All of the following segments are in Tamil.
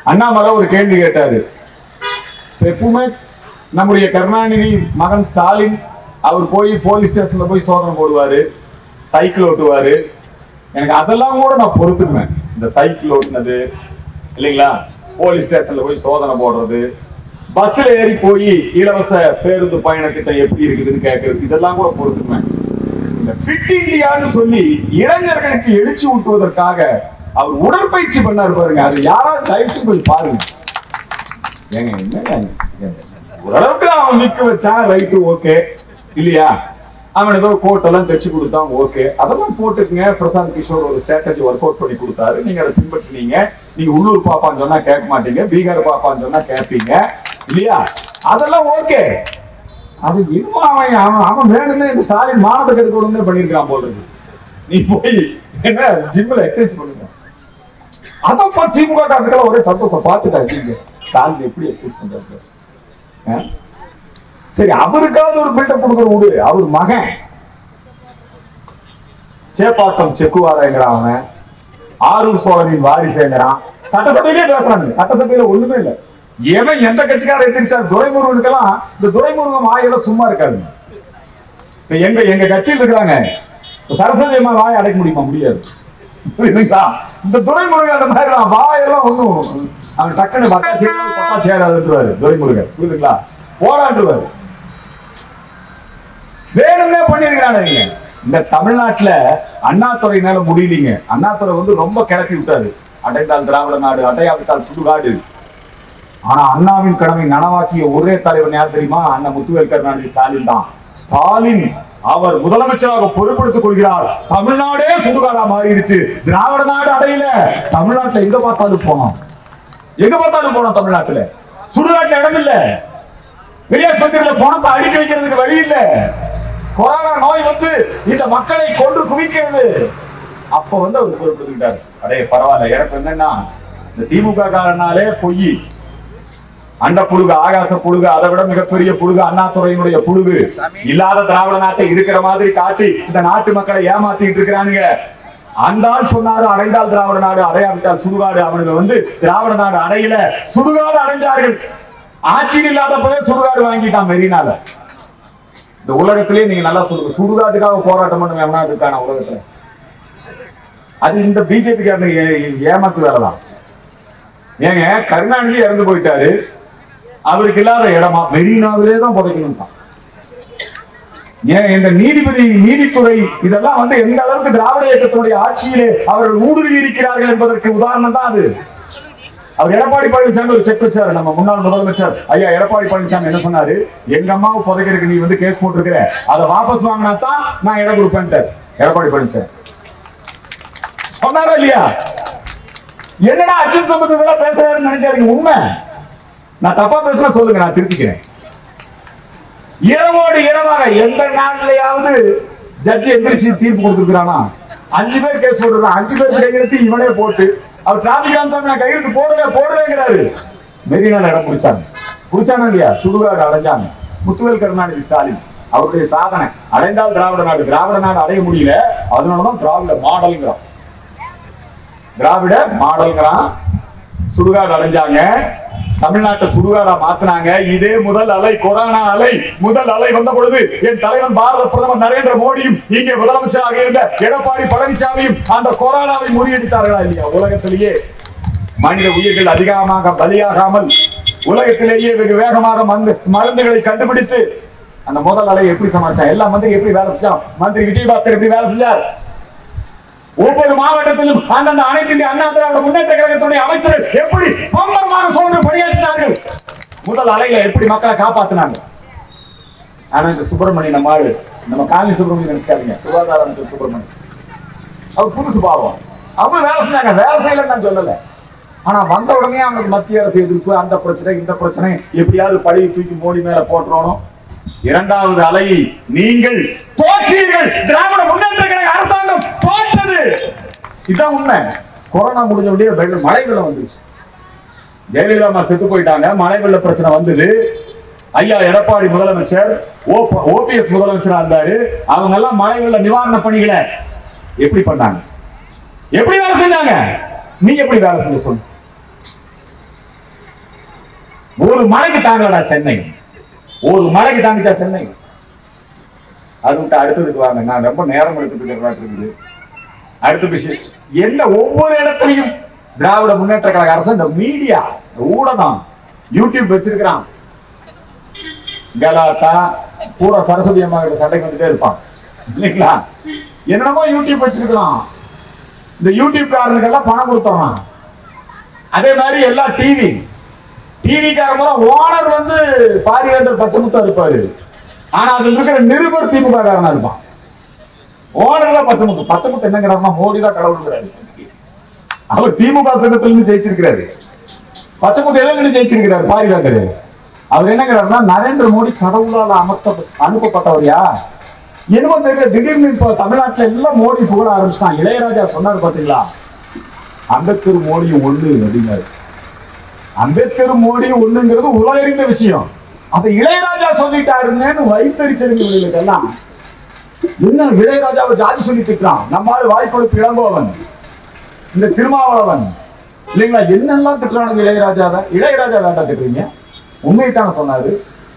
அண்ணாமலை ஒரு கேள்வி கேட்டாரு இப்ப எப்பவுமே நம்முடைய கருணாநிதி மகன் ஸ்டாலின் அவர் போய் போலீஸ் ஸ்டேஷன்ல போய் சோதனை போடுவாரு சைக்கிள் ஓட்டுவாரு எனக்கு அதெல்லாம் கூட நான் பொறுத்துக்குவேன் இந்த சைக்கிள் ஓட்டுனது இல்லைங்களா போலீஸ் ஸ்டேஷன்ல போய் சோதனை போடுறது பஸ்ல ஏறி போய் இலவச பேருந்து பயண திட்டம் எப்படி இருக்குதுன்னு கேட்கறது இதெல்லாம் கூட பொறுத்துக்குவேன் இந்த ஃபிட் இந்தியான்னு சொல்லி இளைஞர்களுக்கு எழுச்சி ஊட்டுவதற்காக அவர் உடற்பயிற்சி பண்ணாரு பாருங்க அது யாராவது தயவுசெய்து போய் பாருங்க ஏங்க என்னங்க நீங்க? ஓரளவுக்கு அவன் நிக்க வச்சான் ரைட்டு ஓகே இல்லையா அவன் ஏதோ கோட் எல்லாம் தைச்சு கொடுத்தான் ஓகே அதெல்லாம் போட்டுக்குங்க பிரசாந்த் கிஷோர் ஒரு ஸ்ட்ராட்டஜி ஒர்க் அவுட் பண்ணி கொடுத்தாரு நீங்க அதை பின்பற்றினீங்க நீங்க உள்ளூர் பாப்பான்னு சொன்னா கேட்க மாட்டீங்க பீகார் பாப்பான்னு சொன்னா கேட்பீங்க இல்லையா அதெல்லாம் ஓகே அது இன்னும் அவன் அவன் அவன் வேணும்னு இந்த ஸ்டாலின் மானத்தை கெடுக்கணும்னு பண்ணியிருக்கான் போல இருக்கு நீ போய் என்ன ஜிம்ல எக்ஸசைஸ் பண்ணுங்க அதான் பா திமுக காரத்துக்கெல்லாம் ஒரே சந்தோஷம் பார்த்துட்டாங்க ஸ்டாலின் எப்படி எக்ஸசைஸ் பண்றாரு ஆ? சரி அவருக்காவது ஒரு பில்டப் கொடுக்குற விடு அவர் மகன் சேப்பாக்கம் செக்குவாரங்கிறான் அவன் ஆரூர் சோழனின் வாரிசுங்கிறான் சட்டசபையிலே பேசுறாங்க சட்டசபையில ஒண்ணுமே இல்ல எவன் எந்த கட்சிக்காரர் எதிர்த்தா துரைமுருகனுக்கெல்லாம் இந்த துரைமுருகன் வாயெல்லாம் சும்மா இருக்காது இப்ப எங்க எங்க கட்சியில் இருக்கிறாங்க இப்ப சரஸ்வதி அம்மா வாய் அடைக்க முடியுமா முடியாது புரியுதுங்களா இந்த துரைமுருகன் அந்த மாதிரி தான் வாயெல்லாம் ஒண்ணும் அவன் டக்குன்னு பக்கா சேர்த்து பக்கா சேராதுன்றாரு துரைமுருகன் புரியுதுங்களா போராண்டுவாரு வேணும்னே பண்ணிருக்கிறானுங்க இந்த தமிழ்நாட்டுல அண்ணாதுறை மேல முடியலீங்க அண்ணாதுறை வந்து ரொம்ப கிளப்பி விட்டாரு அடைந்தால் திராவிட நாடு அடையாவிட்டால் சுடுகாடு ஆனா அண்ணாவின் கனவை நனவாக்கிய ஒரே தலைவர் யார் தெரியுமா அண்ணன் முத்துவேல் கருணாநிதி ஸ்டாலின் தான் ஸ்டாலின் அவர் முதலமைச்சராக பொறுப்பெடுத்துக் கொள்கிறார் தமிழ்நாடே சுடுகாடா மாறிடுச்சு திராவிட நாடு அடையல தமிழ்நாட்டுல எங்க பார்த்தாலும் போனோம் எங்க பார்த்தாலும் போனோம் தமிழ்நாட்டுல சுடுகாட்டுல இடம் இல்ல பெரியாஸ்பத்திரியில பணத்தை அடிக்க வைக்கிறதுக்கு வழி இல்ல கொரோனா நோய் வந்து இந்த மக்களை கொன்று குவிக்கிறது அப்ப வந்து அவர் பொறுப்பெடுத்துக்கிட்டாரு அடே பரவாயில்ல எனக்கு என்னன்னா இந்த திமுக காரனாலே பொய் அண்ட புழுகு ஆகாச புழுகு அதை விட மிகப்பெரிய புழுகு அண்ணாதுறையினுடைய புழுகு இல்லாத திராவிட நாட்டை இருக்கிற மாதிரி காட்டி இந்த நாட்டு மக்களை ஏமாத்திட்டு இருக்கிறானுங்க அந்த ஆள் சொன்னாரு அடைந்தால் திராவிட நாடு அடையாவிட்டால் சுடுகாடு அவனுக்கு வந்து திராவிட நாடு அடையல சுடுகாடு அடைஞ்சார்கள் ஆட்சியில் இல்லாதப்பவே சுடுகாடு வாங்கிட்டான் மெரினால இந்த உலகத்திலேயே நீங்க நல்லா சொல்லுங்க சுடுகாட்டுக்காக போராட்டம் பண்ணுங்க எவனா இருக்கான உலகத்துல அது இந்த பிஜேபி ஏமாத்து வேலைதான் ஏங்க கருணாநிதி இறந்து போயிட்டாரு அவருக்கு இல்லாத இடமா மெரினாவிலே தான் புதைக்கணும் தான் ஏன் இந்த நீதிபதி நீதித்துறை இதெல்லாம் வந்து எந்த அளவுக்கு திராவிட இயக்கத்தினுடைய ஆட்சியிலே அவர்கள் ஊடுருவி இருக்கிறார்கள் என்பதற்கு உதாரணம் தான் அது அவர் எடப்பாடி பழனிசாமி ஒரு செக் வச்சாரு நம்ம முன்னாள் முதலமைச்சர் ஐயா எடப்பாடி பழனிசாமி என்ன சொன்னாரு எங்க அம்மாவை புதைக்கிறதுக்கு நீ வந்து கேஸ் போட்டிருக்கிற அதை வாபஸ் வாங்கினா தான் நான் இடம் கொடுப்பேன்ட்டு எடப்பாடி பழனிசாமி சொன்னாரா இல்லையா என்னடா அர்ஜுன் சம்பத் இதெல்லாம் பேசுறாருன்னு நினைக்காதீங்க உண்மை நான் தப்பா பேசுனா சொல்லுங்க நான் திருத்திக்கிறேன் இரவோடு இரவாக எந்த நாட்டிலையாவது ஜட்ஜி எந்திரிச்சு தீர்ப்பு கொடுத்துருக்கானா அஞ்சு பேர் கேஸ் போட்டுருக்கான் அஞ்சு பேர் கையெழுத்து இவனே போட்டு அவர் டிராபிக் ராமசாமி நான் கையெழுத்து போடவே போடவேங்கிறாரு மெரினால இடம் பிடிச்சாங்க பிடிச்சானா இல்லையா சுடுகாடு அடைஞ்சாங்க முத்துவேல் கருணாநிதி ஸ்டாலின் அவருடைய சாதனை அடைந்தால் திராவிட நாடு திராவிட நாடு அடைய முடியல அதனாலதான் திராவிட மாடல்ங்கிறான் திராவிட மாடல்ங்கிறான் சுடுகாடு அடைஞ்சாங்க தமிழ்நாட்டை சுடுகாடா மாத்துனாங்க இதே முதல் அலை கொரோனா அலை முதல் அலை வந்த பொழுது என் தலைவன் பாரத பிரதமர் நரேந்திர மோடியும் இங்கே முதலமைச்சராக இருந்த எடப்பாடி பழனிசாமியும் அந்த கொரோனாவை முறியடித்தார்களா இல்லையா உலகத்திலேயே மனித உயிர்கள் அதிகமாக பலியாகாமல் உலகத்திலேயே வெகு வேகமாக மருந்து மருந்துகளை கண்டுபிடித்து அந்த முதல் அலை எப்படி சமாளிச்சான் எல்லா மந்திரி எப்படி வேலை செஞ்சான் மந்திரி விஜயபாஸ்கர் எப்படி வேலை செஞ்சார் ஒவ்வொரு மாவட்டத்திலும் அந்தந்த அனைத்து இந்திய அண்ணா திராவிட முன்னேற்ற கழகத்துடைய அமைச்சர்கள் எப்படி பம்பரமாக சோன்று பணியாற்றினார்கள் முதல் அலையில எப்படி மக்களை காப்பாத்தினாங்க ஆனா இந்த சுப்பிரமணியன் நம்ம ஆளு நம்ம காலனி சுப்பிரமணியன் நினைச்சாருங்க சுகாதார அமைச்சர் சுப்பிரமணியன் அவர் புதுசு பாவம் அவங்க வேலை செஞ்சாங்க வேலை செய்யலன்னு நான் சொல்லல ஆனா வந்த உடனே அவங்களுக்கு மத்திய அரசு எதிர்ப்பு அந்த பிரச்சனை இந்த பிரச்சனை எப்படியாவது பழைய தூக்கி மோடி மேல போட்டுறணும் இரண்டாவது அலையை நீங்கள் தோற்றீர்கள் திராவிட முன்னேற்ற கழக அரசாங்கம் தோற்றது இதுதான் உண்மை கொரோனா முடிஞ்ச உடனே வெள்ளம் மழை வெள்ளம் வந்துருச்சு ஜெயலலிதா அம்மா செத்து போயிட்டாங்க மழை வெள்ள பிரச்சனை வந்தது ஐயா எடப்பாடி முதலமைச்சர் ஓபிஎஸ் முதலமைச்சரா இருந்தாரு அவங்க எல்லாம் மழை வெள்ள நிவாரண பணிகளை எப்படி பண்ணாங்க எப்படி வேலை செஞ்சாங்க நீங்க எப்படி வேலை செஞ்ச சொல்லுங்க ஒரு மலைக்கு தாங்கலடா சென்னை ஒரு மலைக்கு தாங்கிச்சா சென்னை அது விட்டு அடுத்ததுக்கு வாங்க நான் ரொம்ப நேரம் எடுத்துட்டு இருக்குது அடுத்த விஷயம் என்ன ஒவ்வொரு இடத்துலையும் திராவிட முன்னேற்ற கழக அரசு இந்த மீடியா இந்த ஊடகம் யூடியூப் வச்சிருக்கிறான் கலாட்டா பூரா சரஸ்வதி அம்மா கிட்ட சண்டைக்கு வந்துட்டே இருப்பான் இல்லைங்களா என்னென்னமோ யூடியூப் வச்சிருக்கலாம் இந்த யூடியூப் காரனுக்கெல்லாம் பணம் கொடுத்துறான் அதே மாதிரி எல்லா டிவி டிவி காரங்களும் ஓனர் வந்து பாரிவேந்தர் பச்சைமுத்தா இருப்பாரு ஆனா அதுல இருக்கிற நிருபர் திமுக காரனா இருப்பான் ஓனர்ல பச்சைமுத்து பச்சைமுத்து என்னங்கிறாருன்னா மோடி தான் கடவுள்ங்கிறாரு அவர் திமுக சங்கத்துல இருந்து ஜெயிச்சிருக்கிறாரு பச்சைமுத்து எதுல இருந்து ஜெயிச்சிருக்கிறாரு பாரிவேந்தர் அவர் என்னங்கிறாருன்னா நரேந்திர மோடி கடவுளால அமர்த்த அனுப்பப்பட்டவரியா என்னமோ தெரியல திடீர்னு இப்போ தமிழ்நாட்டுல எல்லாம் மோடி புகழ ஆரம்பிச்சிட்டான் இளையராஜா சொன்னார் பாத்தீங்களா அம்பேத்கர் மோடியும் ஒண்ணு அப்படிங்கிறாரு அம்பேத்கர் மோடி ஒண்ணுங்கிறது உலகறிந்த விஷயம் அதை இளையராஜா சொல்லிட்டாருன்னு வைத்தறிச்சலுங்க எல்லாம் என்ன இளையராஜாவை ஜாதி சொல்லி திட்டுறான் நம்மால் வாய்க்கொடுப்பு இளங்கோவன் இந்த திருமாவளவன் இல்லைங்களா என்னெல்லாம் திட்டுறானுங்க இளையராஜாவை இளையராஜா வேண்டாம் திட்டுறீங்க உண்மைத்தான சொன்னாரு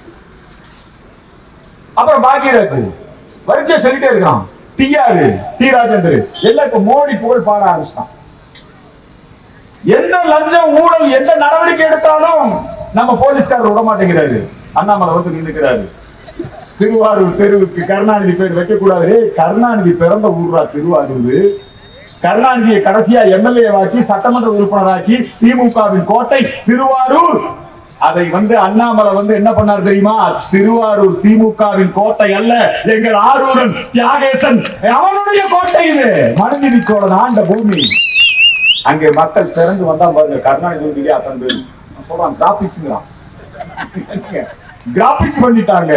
அப்புறம் பாக்கியராஜ் வரிசையா சொல்லிட்டே இருக்கான் டிஆர் டி ராஜேந்தர் எல்லாம் இப்ப மோடி புகழ் பாட ஆரம்பிச்சிட்டான் எந்த லஞ்சம் ஊழல் எந்த நடவடிக்கை எடுத்தாலும் நம்ம போலீஸ்காரர் விட மாட்டேங்கிறாரு அண்ணாமலை வந்து நின்னுக்கிறாரு திருவாரூர் தெருவுக்கு கருணாநிதி பேர் வைக்க கூடாது ஏய், கருணாநிதி பிறந்த ஊர்ரா திருவாரூர் கருணாநிதியை கடைசியா எம்எல்ஏ வாக்கி சட்டமன்ற உறுப்பினராக்கி திமுகவின் கோட்டை திருவாரூர் அதை வந்து அண்ணாமலை வந்து என்ன பண்ணார் தெரியுமா திருவாரூர் திமுகவின் கோட்டை அல்ல எங்கள் ஆரூரன் தியாகேசன் அவனுடைய கோட்டை இது மனுநீதி சோழன் ஆண்ட பூமி அங்கே மக்கள் திறந்து வந்தா பாருங்க கருணாநிதி வந்து அத்தனை பேர் நான் சொல்றான் கிராபிக்ஸ்ங்கிறான் கிராபிக்ஸ் பண்ணிட்டாங்க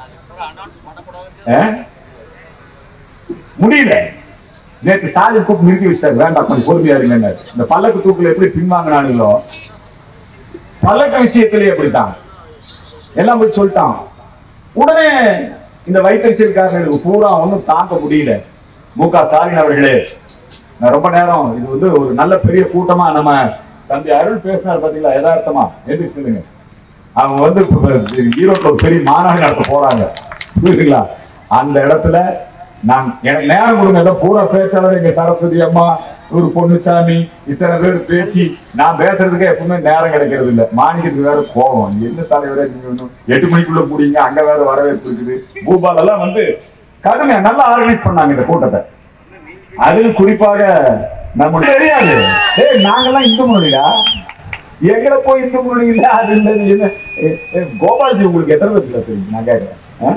ஆ? முடியல நேற்று ஸ்டாலின் கூப்பிட்டு நிறுத்தி வச்சிட்டாரு வேண்டாம் கொஞ்சம் பொறுமையா இருங்க இந்த பல்லக்கு தூக்குல எப்படி பின்வாங்கினானுங்களோ பல்லக்கு விஷயத்திலே அப்படித்தான் எல்லாம் போய் சொல்லிட்டான் உடனே இந்த வைத்தறிச்சல்காரர்களுக்கு பூரா ஒண்ணும் தாங்க முடியல மு க ஸ்டாலின் அவர்களே நான் ரொம்ப நேரம் இது வந்து ஒரு நல்ல பெரிய கூட்டமா நம்ம தம்பி அருள் பேசினார் பாத்தீங்களா யதார்த்தமா எதிர்த்து சொல்லுங்க அவங்க வந்து இப்ப ஈரோட்ல ஒரு பெரிய மாநாடு நடத்த போறாங்க புரியுதுங்களா அந்த இடத்துல நான் எனக்கு நேரம் கொடுங்க ஏதோ பூரா பேச்சாளர் எங்க சரஸ்வதி அம்மா ஒரு பொன்னுசாமி இத்தனை பேர் பேசி நான் பேசுறதுக்கு எப்பவுமே நேரம் கிடைக்கிறது இல்ல மாணிக்கத்துக்கு வேற கோபம் என்ன தலைவரே நீங்க ஒண்ணும் எட்டு மணிக்குள்ள முடியுங்க அங்க வேற வரவேற்பு இருக்குது பூபால் எல்லாம் வந்து கடுமையா நல்லா ஆர்கனைஸ் பண்ணாங்க இந்த கூட்டத்தை அதில் குறிப்பாக நம்ம தெரியாது ஏய் நாங்கெல்லாம் இந்து மொழியா எங்களை போய் இந்து மொழி இல்ல அது இல்ல இது என்ன ஏ, ஏ, கோபால்ஜி உங்களுக்கு எத்தனை பேர் தெரியும் நான் கேட்கிறேன் ஆ?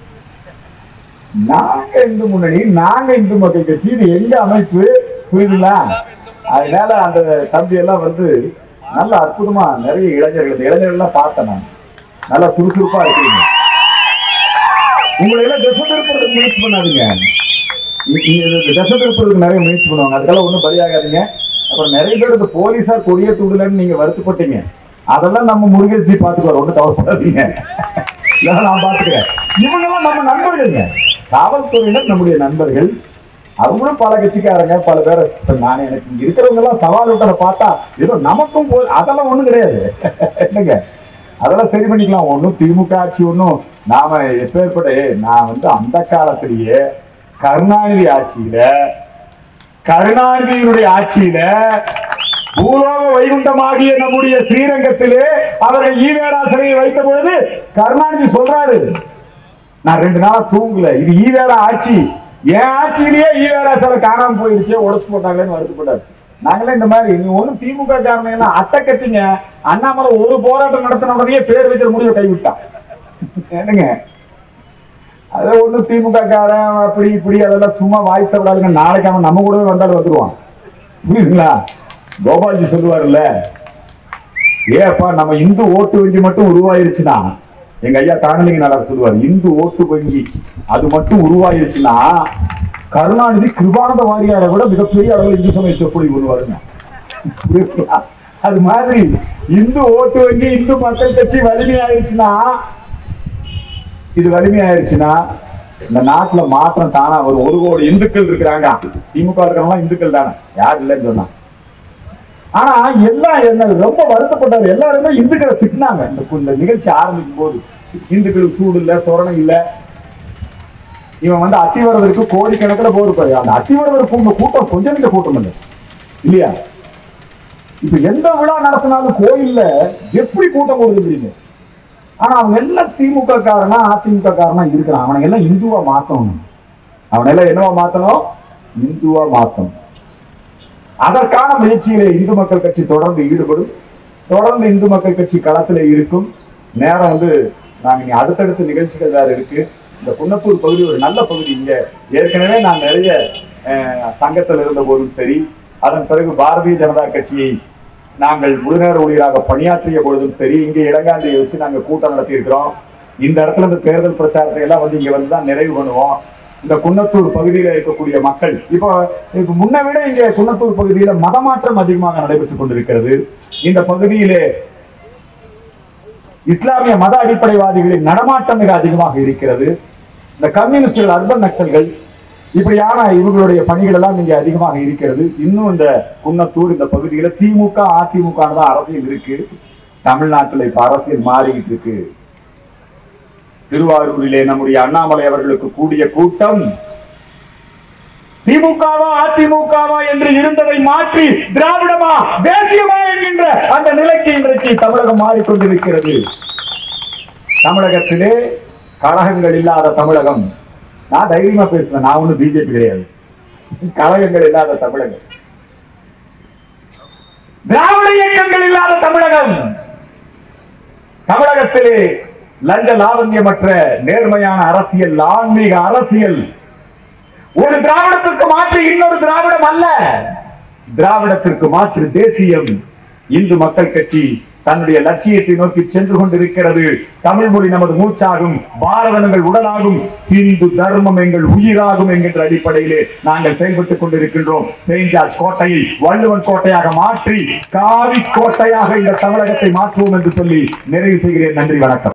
நாங்க இந்து முன்னணி நாங்க இந்து மக்கள் கட்சி இது எங்க அமைப்பு புரியுதுங்களா அதனால அந்த தம்பி எல்லாம் வந்து நல்ல அற்புதமா நிறைய இளைஞர்கள் இந்த இளைஞர்கள் எல்லாம் பார்த்தேன் நான் நல்லா சுறுசுறுப்பா இருக்கீங்க உங்களை எல்லாம் திசை திருப்பறதுக்கு முயற்சி பண்ணாதீங்க நீ- நீ இது திசை திருப்பறதுக்கு நிறைய முயற்சி பண்ணுவாங்க அதுக்கெல்லாம் ஒன்றும் பலியாகாதீங்க அப்புறம் நிறைய பேர் இந்த போலீஸார் கொடிய தூடலன்னு நீங்க வருத்தப்பட்டீங்க அதெல்லாம் நம்ம முருகேசி பார்த்துக்குவார் ஒன்றும் கவலைப்படாதீங்க இதெல்லாம் நான் பார்த்துக்கிறேன் இவங்கெல்லாம் நம்ம நண்பர்களுங்க காவல்துறையினர் நம்முடைய நண்பர்கள் அவங்களும் பல கட்சிக்காரங்க பல பேர் இப்ப நான் எனக்கு இங்க இருக்கிறவங்க எல்லாம் சவால் விட்டதை பார்த்தா ஏதோ நமக்கும் போ அதெல்லாம் ஒண்ணும் கிடையாது என்னங்க அதெல்லாம் சரி பண்ணிக்கலாம் ஒண்ணும் திமுக ஆட்சி ஒண்ணும் நாம எப்பேற்பட்ட ஏய், நான் வந்து அந்த காலத்திலேயே கருணாநிதி ஆட்சியில கருணாநிதியினுடைய ஆட்சியில பூலோக வைகுண்டமாகிய நம்முடைய ஸ்ரீரங்கத்திலே அவர்கள் ஈவேராசனையை வைத்த பொழுது கருணாநிதி சொல்றாரு நான் ரெண்டு நாளா தூங்கல இது ஈவேரா ஆட்சி என் ஆட்சியிலேயே ஈவேரா சிலை காணாம போயிருச்சு உடச்சு போட்டாங்களேன்னு வருத்தப்பட்டாரு நாங்களே இந்த மாதிரி நீ ஒண்ணும் திமுக காரணம் எல்லாம் அட்டை கட்டிங்க அண்ணாமலை ஒரு போராட்டம் நடத்தின உடனே பேர் வைக்கிற முடிவை கைவிட்டான் என்னங்க அது ஒண்ணு திமுக காரன் அப்படி இப்படி அதெல்லாம் சும்மா வாய்ஸ் விடாதுங்க நாளைக்கு அவன் நம்ம கூடவே வந்தாலும் வந்துருவான் புரியுதுங்களா கோபால்ஜி சொல்லுவாருல்ல ஏப்பா நம்ம இந்து ஓட்டு வங்கி மட்டும் உருவாயிருச்சுன்னா எங்க ஐயா காணலிங்க நல்லா சொல்லுவார் இந்து ஓட்டு வங்கி அது மட்டும் உருவாயிருச்சுன்னா கருணாநிதி கிருபானந்த வாரியாரை விட மிகப்பெரிய அளவில் இந்து சமய சொற்பொழி உருவாருங்க புரியுதுங்களா? அது மாதிரி இந்து ஓட்டு வங்கி இந்து மக்கள் கட்சி வலிமையாயிருச்சுன்னா இது வலிமையாயிருச்சுன்னா இந்த நாட்டுல மாற்றம் தானா வரும் ஒரு கோடி இந்துக்கள் இருக்கிறாங்க திமுக இருக்கிறவங்க இந்துக்கள் தானே யார் இல்லைன்னு சொன்னா ஆனா எல்லாம் என்ன ரொம்ப வருத்தப்பட்டாரு எல்லாருமே இந்துக்களை திட்டினாங்க இந்த கு- இந்த நிகழ்ச்சி ஆரம்பிக்கும் போது இந்துக்களுக்கு சூடு இல்ல சொரணம் இல்ல இவன் வந்து அத்திவரதற்கு கோடிக்கணக்கில் போயிருப்பாரு அந்த அத்திவரதர் கூட்ட கூட்டம் கொஞ்சம் நெஞ்ச கூட்டம் இல்லை இல்லையா இப்ப எந்த விழா நடத்தினாலும் கோயில்ல எப்படி கூட்டம் கொடுக்குறீங்க ஆனா அவங்க எல்லாம் திமுக காரனா அதிமுக காரனா இருக்கிறான் அவனை எல்லாம் இந்துவா மாத்தணும் அவனை எல்லாம் என்னவா மாத்தணும் இந்துவா மாத்தணும் அதற்கான முயற்சியிலே இந்து மக்கள் கட்சி தொடர்ந்து ஈடுபடும் தொடர்ந்து இந்து மக்கள் கட்சி களத்துல இருக்கும் நேரம் வந்து நாங்க இனி அடுத்தடுத்த நிகழ்ச்சிகள் வேற இருக்கு இந்த குன்னத்தூர் பகுதி ஒரு நல்ல பகுதி இங்க ஏற்கனவே நான் நிறைய அஹ், சங்கத்தில் இருந்த போதும் சரி அதன் பிறகு பாரதிய ஜனதா கட்சியை நாங்கள் முழுநேர ஊழியராக பணியாற்றிய பொழுதும் சரி இங்கே இளங்காந்தியை வச்சு நாங்க கூட்டம் நடத்தி இருக்கிறோம் இந்த இடத்துல இந்த தேர்தல் பிரச்சாரத்தை எல்லாம் வந்து இங்க வந்து தான் நிறைவு பண்ணுவோம் இந்த குன்னத்தூர் பகுதியில இருக்கக்கூடிய மக்கள் இப்போ இப்போ முன்ன விட இங்க குன்னத்தூர் பகுதியில மதமாற்றம் அதிகமாக நடைபெற்றுக் கொண்டிருக்கிறது இந்த பகுதியிலே இஸ்லாமிய மத அடிப்படைவாதிகளின் நடமாட்டம் மிக அதிகமாக இருக்கிறது இந்த கம்யூனிஸ்டுகள் அர்பன் நக்சல்கள் இப்படியான இவர்களுடைய பணிகள் எல்லாம் இங்கே அதிகமாக இருக்கிறது இன்னும் இந்த குன்னத்தூர் இந்த பகுதியில திமுக அதிமுக தான் அரசியல் இருக்கு தமிழ்நாட்டுல இப்ப அரசியல் மாறிக்கிட்டு இருக்கு திருவாரூரிலே நம்முடைய அண்ணாமலை அவர்களுக்கு கூடிய கூட்டம் திமுகவா அதிமுகவா என்று இருந்ததை மாற்றி திராவிடமா தேசியமா என்கின்ற அந்த நிலைக்கு இன்றைக்கு தமிழகம் மாறிக்கொண்டிருக்கிறது தமிழகத்திலே கழகங்கள் இல்லாத தமிழகம் நான் தைரியமா பேசுறேன் நான் ஒண்ணும் பிஜேபி கிடையாது கழகங்கள் இல்லாத தமிழகம் திராவிட இயக்கங்கள் இல்லாத தமிழகம் தமிழகத்திலே லஞ்ச லாவண்யமற்ற நேர்மையான அரசியல் ஆன்மீக அரசியல் ஒரு திராவிடத்திற்கு மாற்று இன்னொரு திராவிடம் அல்ல திராவிடத்திற்கு மாற்று தேசியம் இந்து மக்கள் கட்சி தன்னுடைய லட்சியத்தை நோக்கி சென்று கொண்டிருக்கிறது தமிழ் மொழி நமது மூச்சாகும் பாரதம் எங்கள் உடலாகும் இந்து தர்மம் எங்கள் உயிராகும் என்கின்ற அடிப்படையிலே நாங்கள் செயல்பட்டுக் கொண்டிருக்கின்றோம் செயின்ட் ஜார்ஜ் கோட்டையை வள்ளுவன் கோட்டையாக மாற்றி காவி கோட்டையாக இந்த தமிழகத்தை மாற்றுவோம் என்று சொல்லி நிறைவு செய்கிறேன் நன்றி வணக்கம்